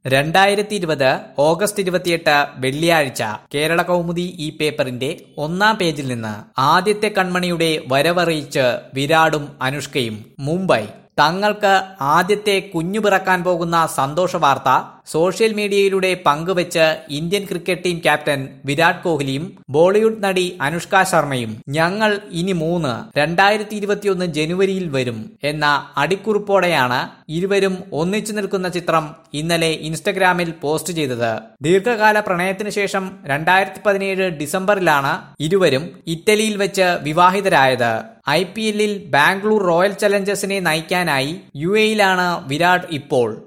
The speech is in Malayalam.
രണ്ടായിരത്തി ഇരുപത് ഓഗസ്റ്റ് ഇരുപത്തിയെട്ട് വെള്ളിയാഴ്ച കേരള കൗമുദി ഈ പേപ്പറിന്റെ ഒന്നാം പേജിൽ നിന്ന് ആദ്യത്തെ കൺമണിയുടെ വരവറിയിച്ച് വിരാടും അനുഷ്കയും മുംബൈ തങ്ങൾക്ക് ആദ്യത്തെ കുഞ്ഞു പിറക്കാൻ പോകുന്ന സന്തോഷ വാർത്ത സോഷ്യൽ മീഡിയയിലൂടെ പങ്കുവച്ച് Indian cricket team captain Virat കോഹ്ലിയും ബോളിവുഡ് നടി അനുഷ്ക ശർമ്മയും ഞങ്ങൾ ഇനി മൂന്ന് രണ്ടായിരത്തി ഇരുപത്തിയൊന്ന് ജനുവരിയിൽ വരും എന്ന അടിക്കുറിപ്പോടെയാണ് ഇരുവരും ഒന്നിച്ചു നിൽക്കുന്ന ചിത്രം ഇന്നലെ ഇൻസ്റ്റഗ്രാമിൽ പോസ്റ്റ് ചെയ്തത് ദീർഘകാല പ്രണയത്തിന് ശേഷം രണ്ടായിരത്തി പതിനേഴ് ഡിസംബറിലാണ് ഇരുവരും ഇറ്റലിയിൽ വെച്ച് വിവാഹിതരായത് ഐ പി എല്ലിൽ ബാംഗ്ലൂർ റോയൽ ചലഞ്ചേഴ്സിനെ നയിക്കാനായി യു എയിലാണ് വിരാട് ഇപ്പോൾ